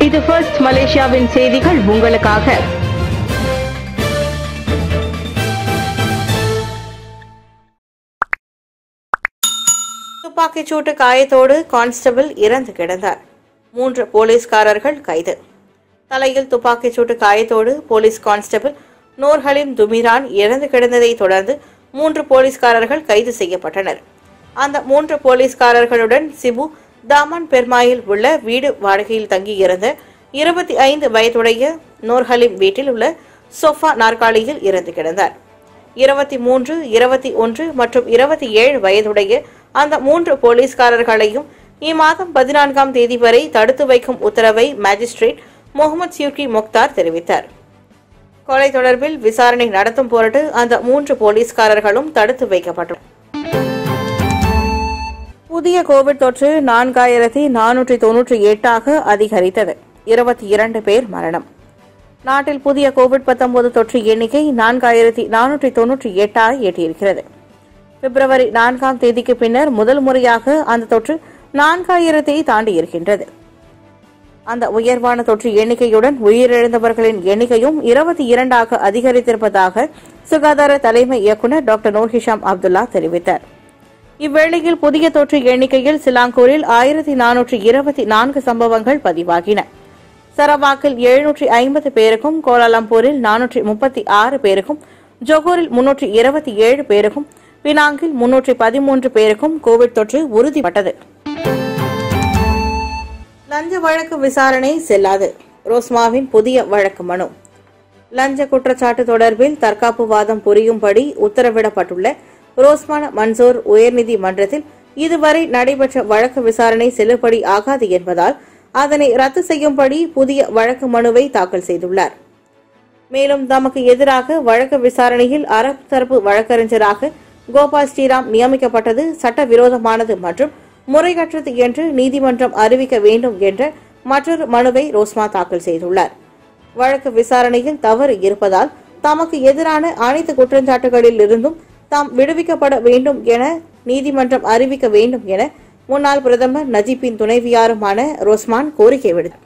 இது ஃபர்ஸ்ட் மலேசியாவின் செய்திகள் உங்களுக்காக துப்பாக்கிச் சூட்டு காயத்தோடு கான்ஸ்டபிள் இறந்து கிடந்தார் மூன்று போலீஸ்காரர்கள் கைது தலையில் துப்பாக்கிச் சூட்டு காயத்தோடு போலீஸ் கான்ஸ்டபிள் நூர்ஹலிம் துமிரான் இறந்து கிடந்ததை தொடர்ந்து மூன்று போலீஸ்காரர்கள் கைது செய்யப்பட்டனர் அந்த மூன்று போலீஸ்காரர்களுடன் சிபு தாமான் பெர்மாயில் உள்ள வீடு வாடகையில் தங்கியிருந்த இருபத்தி ஐந்து வயதுடைய நூர்ஹலிம் வீட்டில் உள்ள சோஃபா நாற்காலியில் இறந்து கிடந்தார் இருபத்தி மூன்று இருபத்தி ஒன்று மற்றும் இருபத்தி ஏழு வயதுடைய அந்த மூன்று போலீஸ்காரர்களையும் இம்மாதம் பதினான்காம் தேதி வரை தடுத்து வைக்கும் உத்தரவை மேஜிஸ்ட்ரேட் முகமது சியூக்கி முக்தார் தெரிவித்தார் கொலை தொடர்பில் விசாரணை நடத்தும் பொருட்டு அந்த மூன்று போலீஸ்காரர்களும் தடுத்து வைக்கப்பட்டனர் புதிய கோவிட் தொற்று நான்காயிரத்தி நானூற்றி தொன்னூற்றி எட்டாக அதிகரித்தது இருபத்தி இரண்டு பேர் மரணம் நாட்டில் புதிய கோவிட் 19 தொற்று எண்ணிக்கை நான்காயிரத்தி நானூற்றி தொன்னூற்றி எட்டாக எட்டியிருக்கிறது பிப்ரவரி நான்காம் தேதிக்கு பின்னர் முதல் முறையாக அந்த தொற்று நான்காயிரத்தை தாண்டி இருக்கின்றது அந்த உயர்வான தொற்று எண்ணிக்கையுடன் உயிரிழந்தவர்களின் எண்ணிக்கையும் இருபத்தி இரண்டாக அதிகரித்திருப்பதாக சுகாதார தலைமை இயக்குநர் டாக்டர் நூர் ஹிஷாம் அப்துல்லா தெரிவித்தார் இவ்வேளையில் புதிய தொற்று எண்ணிக்கையில் சிலாங்கூரில் ஆயிரத்தி நானூற்றி இருபத்தி நான்கு சம்பவங்கள் பதிவாகின சரவாக்கில் எழுநூற்றி ஐம்பது பேருக்கும் கோலாலம்பூரில் நானூற்றி முப்பத்தி ஆறு பேருக்கும் ஜொகூரில் முன்னூற்றி இருபத்தி ஏழு பேருக்கும் பினாங்கில் முன்னூற்றி பதிமூன்று பேருக்கும் கோவிட் தொற்று உறுதிப்பட்டது லஞ்ச வழக்கு விசாரணை செல்லாது ரோஸ்மாவின் புதிய வழக்கு மனு லஞ்ச குற்றச்சாட்டு தொடர்பில் தற்காப்பு வாதம் புரியும்படி உத்தரவிடப்பட்டுள்ள ரோஸ்மான மன்சூர் உயர்நீதிமன்றத்தில் இதுவரை நடைபெற்ற வழக்கு விசாரணை செல்லுபடி ஆகாது என்பதால் அதனை ரத்து செய்யும்படி புதிய வழக்கு மனுவை தாக்கல் செய்துள்ளார் மேலும் தமக்கு எதிராக வழக்கு விசாரணையில் அரபு தரப்பு வழக்கறிஞராக கோபால் ஸ்ரீராம் நியமிக்கப்பட்டது சட்டவிரோதமானது மற்றும் முறையற்றது என்று நீதிமன்றம் அறிவிக்க வேண்டும் என்ற மற்றொரு மனுவை ரோஸ்மா தாக்கல் செய்துள்ளார் வழக்கு விசாரணையில் தவறு இருப்பதால் தமக்கு எதிரான அனைத்து குற்றச்சாட்டுகளில் இருந்தும் தாம் விடுவிக்கப்பட வேண்டும் என நீதிமன்றம் அறிவிக்க வேண்டும் என முன்னாள் பிரதமர் நஜீப்பின் துணைவியாருமான ரோஸ்மான் கோரிக்கை விடுத்தார்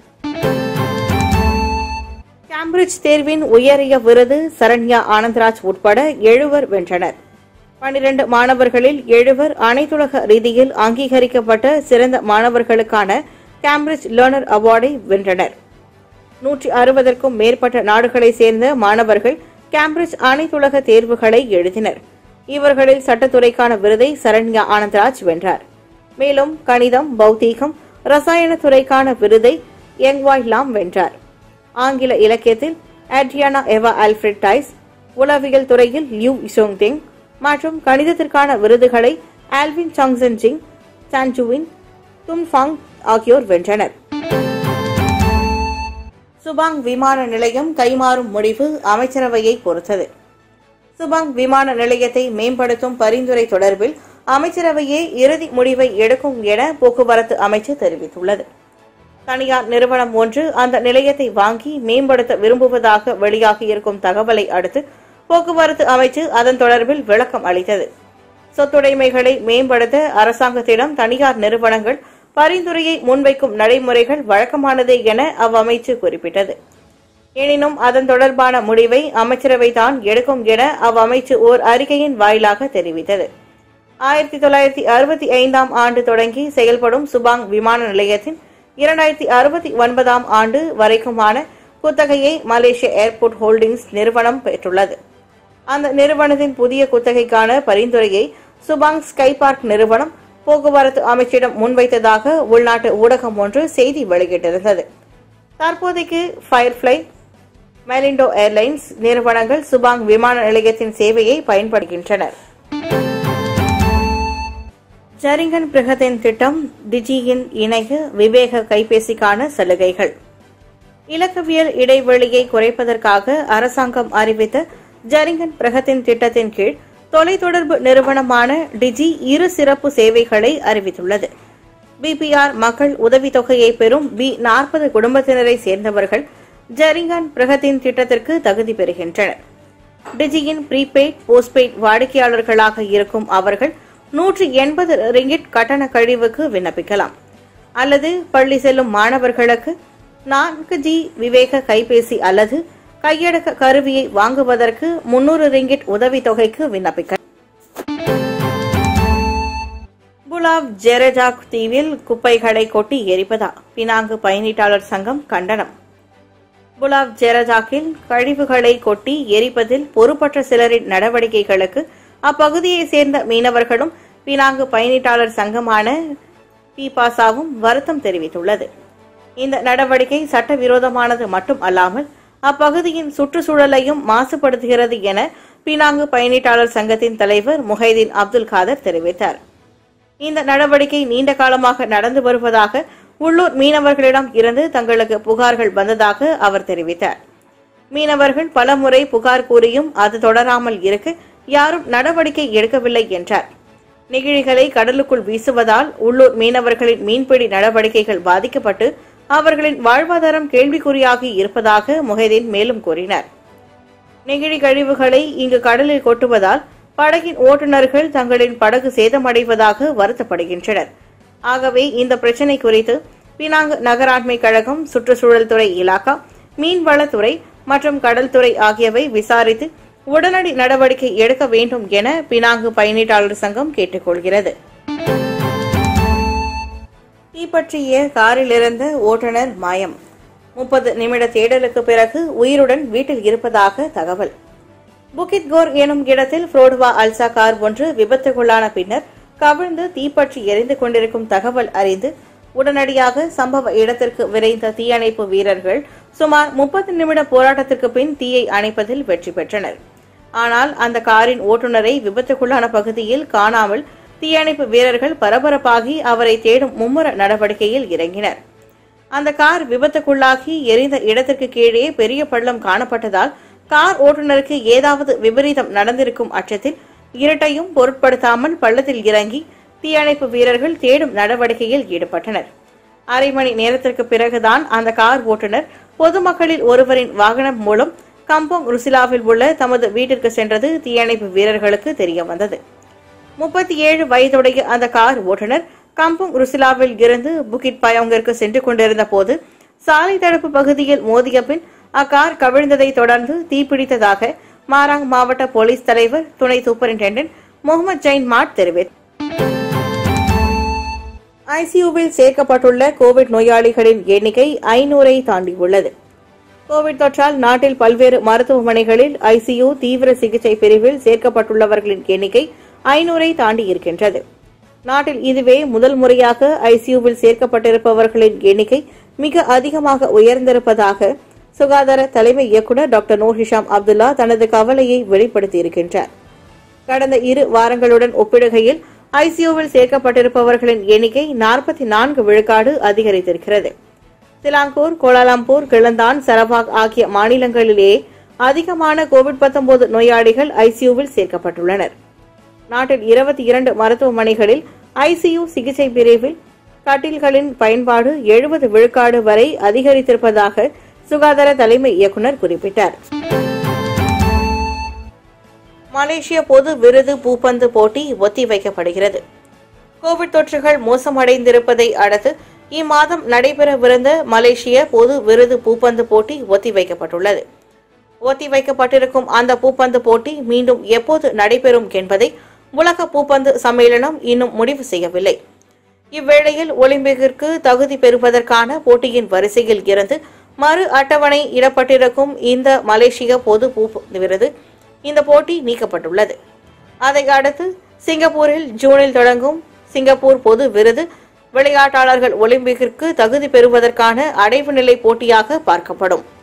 கேம்பிரிட்ஜ் தேர்வின் உயரிய விருது சரண்யா ஆனந்த்ராஜ் உட்பட எழுவர் வென்றனர் பனிரண்டு மாணவர்களில் எழுவர் அனைத்துலக ரீதியில் அங்கீகரிக்கப்பட்ட சிறந்த மாணவர்களுக்கான கேம்பிரிட்ஜ் லேர்னர் அவார்டை வென்றனர் நூற்றி அறுபதற்கும் மேற்பட்ட நாடுகளைச் சேர்ந்த மாணவர்கள் கேம்பிரிட்ஜ் அனைத்துலக தேர்வுகளை எழுதினர் இவர்களில் சட்டத்துறைக்கான விருதை சரண்யா ஆனந்த்ராஜ் வென்றார் மேலும் கணிதம் பௌதீகம் ரசாயன துறைக்கான விருதை யங்வாய் லாம் வென்றார் ஆங்கில இலக்கியத்தில் அட்ரியானா எவா ஆல்ஃபிரட் டைஸ் உளவியல் துறையில் லியூ இசோங்திங் மற்றும் கணிதத்திற்கான விருதுகளை ஆல்வின் சாங்சன் ஜிங் சான்ஜுவின் துன்ஃபாங் ஆகியோர் வென்றனர் சுபாங் விமான நிலையம் கைமாறும் முடிவு அமைச்சரவையை பொறுத்தது சுபாங் விமான நிலையத்தை மேம்படுத்தும் பரிந்துரை தொடர்பில் அமைச்சரவையே இறுதி முடிவை எடுக்கும் என போக்குவரத்து அமைச்சு தெரிவித்துள்ளது தனியார் நிறுவனம் ஒன்று அந்த நிலையத்தை வாங்கி மேம்படுத்த விரும்புவதாக வெளியாகியிருக்கும் தகவலை அடுத்து போக்குவரத்து அமைச்சு அதன் தொடர்பில் விளக்கம் அளித்தது சொத்துடைமைகளை மேம்படுத்த அரசாங்கத்திடம் தனியார் நிறுவனங்கள் பரிந்துரையை முன்வைக்கும் நடைமுறைகள் வழக்கமானதே என அவ்வமைச்சு குறிப்பிட்டது எனினும் அதன் தொடர்பான முடிவை அமைச்சரவை தான் எடுக்கும் என அவ்வமைச்சு ஓர் அறிக்கையின் வாயிலாக தெரிவித்தது ஆயிரத்தி தொள்ளாயிரத்தி அறுபத்தி ஐந்தாம் ஆண்டு தொடங்கி செயல்படும் சுபாங் விமான நிலையத்தின் இரண்டாயிரத்தி அறுபத்தி ஒன்பதாம் ஆண்டு வரைக்குமான குத்தகையை மலேசிய ஏர்போர்ட் ஹோல்டிங்ஸ் நிறுவனம் பெற்றுள்ளது அந்த நிறுவனத்தின் புதிய குத்தகைக்கான பரிந்துரையை சுபாங் ஸ்கை பார்க் நிறுவனம் போக்குவரத்து அமைச்சிடம் முன்வைத்ததாக உள்நாட்டு ஊடகம் ஒன்று செய்தி வெளியிட்டிருந்தது தற்போதைக்கு ஃபயர்ஃப்ளை மெலிண்டோ ஏர்லைன்ஸ் நிறுவனங்கள் சுபாங் விமான நிலையத்தின் சேவையை பயன்படுகின்றனர் ஜரிங்கன் பிரகதின் திட்டம் டிஜியின் இணைய விவேக கைபேசிக்கான சலுகைகள் இலக்கவியல் இடைவெளியை குறைப்பதற்காக அரசாங்கம் அறிவித்த ஜரிங்கன் பிரகத்தின் திட்டத்தின் கீழ் தொலைத்தொடர்பு நிறுவனமான டிஜி இரு சிறப்பு சேவைகளை அறிவித்துள்ளது பிபிஆர் மக்கள் உதவித்தொகையை பெறும் பி நாற்பது குடும்பத்தினரை சேர்ந்தவர்கள் ஜரிங்கன் பிரகத்தின் திட்டத்திற்கு தகுதி பெறுகின்றனர் டிஜியின் ப்ரீபெய்ட் போஸ்ட்பெய்ட் வாடிக்கையாளர்களாக இருக்கும் அவர்கள் நூற்றி எண்பது ரிங்கிட் கட்டண கழிவுக்கு விண்ணப்பிக்கலாம் அல்லது பள்ளி செல்லும் மாணவர்களுக்கு நான்கு ஜி விவேக கைபேசி அல்லது கையடக்க கருவியை வாங்குவதற்கு முன்னூறு ரிங்கிட் உதவித்தொகைக்கு விண்ணப்பிக்க புலாவ் ஜெரஜாக் தீவில் குப்பைகளை கொட்டி எரிப்பதா பினாங்கு பயணீட்டாளர் சங்கம் கண்டனம் புலாவ் ஜெரஜாக்கில் கழிவுகளை கொட்டி எரிப்பதில் பொறுப்பற்ற சிலரின் நடவடிக்கைகளுக்கு அப்பகுதியைச் சேர்ந்த மீனவர்களும் பினாங்கு பயணீட்டாளர் சங்கமான பிபாசாவும் வருத்தம் தெரிவித்துள்ளது இந்த நடவடிக்கை சட்டவிரோதமானது மட்டும் அல்லாமல் அப்பகுதியின் சுற்றுச்சூழலையும் மாசுபடுத்துகிறது என பினாங்கு பயணீட்டாளர் சங்கத்தின் தலைவர் முஹைதீன் அப்துல் காதர் தெரிவித்தார் இந்த நடவடிக்கை நீண்ட காலமாக நடந்து வருவதாக உள்ளூர் மீனவர்களிடம் இருந்து தங்களுக்கு புகார்கள் வந்ததாக அவர் தெரிவித்தார் மீனவர்கள் பலமுறை புகார் கூறியும் அது தொடராமல் இருக்க யாரும் நடவடிக்கை எடுக்கவில்லை என்றார் நெகிழிகளை கடலுக்குள் வீசுவதால் உள்ளூர் மீனவர்களின் மீன்பிடி நடவடிக்கைகள் பாதிக்கப்பட்டு அவர்களின் வாழ்வாதாரம் கேள்விக்குறியாகி இருப்பதாக முஹைதீன் மேலும் கூறினார் நெகிழி கழிவுகளை இங்கு கடலில் கொட்டுவதால் படகின் ஓட்டுநர்கள் தங்களின் படகு சேதமடைவதாக வருத்தப்படுகின்றனர் ஆகவே இந்த பிரச்சினை குறித்து பினாங் நகராண்மை கழகம் சுற்றுச்சூழல் துறை இலாக்கா மீன்வளத்துறை மற்றும் கடல் துறை ஆகியவை விசாரித்து உடனடி நடவடிக்கை எடுக்க வேண்டும் என பினாங்கு பயணீட்டாளர் சங்கம் கேட்டுக்கொள்கிறது தீப்பற்றிய காரில் இருந்த ஓட்டுநர் மாயம் முப்பது நிமிட தேடலுக்கு பிறகு உயிருடன் வீட்டில் இருப்பதாக தகவல் புகித் கோர் எனும் இடத்தில் புரோடுவா அல்சா கார் ஒன்று விபத்துக்குள்ளான பின்னர் கவிழ்ந்து தீப்பற்றி எரிந்து கொண்டிருக்கும் தகவல் அறிந்து உடனடியாக சம்பவ இடத்திற்கு விரைந்த தீயணைப்பு வீரர்கள் சுமார் முப்பது நிமிட போராட்டத்திற்கு பின் தீயை அணைப்பதில் வெற்றி பெற்றனர் ஆனால் அந்த காரின் ஓட்டுநரை விபத்துக்குள்ளான பகுதியில் காணாமல் தீயணைப்பு வீரர்கள் பரபரப்பாகி அவரை தேடும் மும்முர நடவடிக்கையில் இறங்கினர் அந்த கார் விபத்துக்குள்ளாகி எரிந்த இடத்திற்கு கீழே பெரிய பள்ளம் காணப்பட்டதால் கார் ஓட்டுநருக்கு ஏதாவது விபரீதம் நடந்திருக்கும் அச்சத்தில் இருட்டையும் பொருட்படுத்தாமல் பள்ளத்தில் இறங்கி தீயணைப்பு வீரர்கள் தேடும் நடவடிக்கையில் ஈடுபட்டனர் அரை மணி நேரத்திற்கு பிறகுதான் அந்த கார் ஓட்டுநர் பொதுமக்களில் ஒருவரின் வாகனம் மூலம் கம்போங் ருசிலாவில் உள்ள தமது வீட்டிற்கு சென்றது தீயணைப்பு வீரர்களுக்கு தெரிய வந்தது முப்பத்தி ஏழு வயதுடைய அந்த கார் ஓட்டுநர் கம்போங் ருசிலாவில் இருந்து புகிட் பயோங்கிற்கு சென்று கொண்டிருந்த போது சாலை தடுப்பு பகுதியில் மோதிய பின் அக்கார் கவிழ்ந்ததை தொடர்ந்து தீப்பிடித்ததாக மாராங் மாவட்ட போலீஸ் தலைவர் துணை சூப்பரிண்டென்டென்ட் முகமது ஜெயின் மாட் தெரிவித்தார் ஐசியூவில் சேர்க்கப்பட்டுள்ள கோவிட் நோயாளிகளின் எண்ணிக்கை ஐநூறை தாண்டியுள்ளது கோவிட் தொற்றால் நாட்டில் பல்வேறு மருத்துவமனைகளில் ஐசியு தீவிர சிகிச்சை பிரிவில் சேர்க்கப்பட்டுள்ளவர்களின் எண்ணிக்கை ஐநூறை தாண்டி இருக்கின்றது நாட்டில் இதுவே முதல் முறையாக ஐசியூவில் சேர்க்கப்பட்டிருப்பவர்களின் எண்ணிக்கை மிக அதிகமாக உயர்ந்திருப்பதாக சுகாதார தலைமை இயக்குநர் டாக்டர் நூர் ஹிஷாம் அப்துல்லா தனது கவலையை வெளிப்படுத்தியிருக்கின்றார் கடந்த இரு வாரங்களுடன் ஒப்பிடுகையில் ஐசியூவில் சேர்க்கப்பட்டிருப்பவர்களின் எண்ணிக்கை நாற்பத்தி நான்கு விழுக்காடு அதிகரித்திருக்கிறது சிலாங்கூர் கோலாலம்பூர் கிளந்தான் சரபாக் ஆகிய மாநிலங்களிலேயே அதிகமான கோவிட் 19 நோயாளிகள் ஐசியூவில் சேர்க்கப்பட்டுள்ளனர் நாட்டில் இருபத்தி இரண்டு மருத்துவமனைகளில் ஐசியு சிகிச்சை பிரிவில் கட்டில்களின் பயன்பாடு எழுபது விழுக்காடு வரை அதிகரித்திருப்பதாக சுகாதார தலைமை இயக்குநர் குறிப்பிட்டார் மலேசிய பொது விருது பூப்பந்து போட்டி ஒத்திவைக்கப்படுகிறது கோவிட் தொற்றுகள் மோசமடைந்திருப்பதை அடுத்து இம்மாதம் நடைபெறவிருந்த மலேசிய பொது விருது பூப்பந்து போட்டி ஒத்திவைக்கப்பட்டுள்ளது ஒத்திவைக்கப்பட்டிருக்கும் அந்த பூப்பந்து போட்டி மீண்டும் எப்போது நடைபெறும் என்பதை உலக பூப்பந்து சம்மேளனம் இன்னும் முடிவு செய்யவில்லை இவ்வேளையில் ஒலிம்பிக்கிற்கு தகுதி பெறுவதற்கான போட்டியின் வரிசையில் இருந்து மறு அட்டவணை இடப்பட்டிருக்கும் இந்த மலேசிய பொது பூப்பந்து விருது இந்த போட்டி நீக்கப்பட்டுள்ளது அதை அடுத்து சிங்கப்பூரில் ஜூனில் தொடங்கும் சிங்கப்பூர் பொது விருது விளையாட்டாளர்கள் ஒலிம்பிக்கிற்கு தகுதி பெறுவதற்கான அடைவு நிலை போட்டியாக பார்க்கப்படும்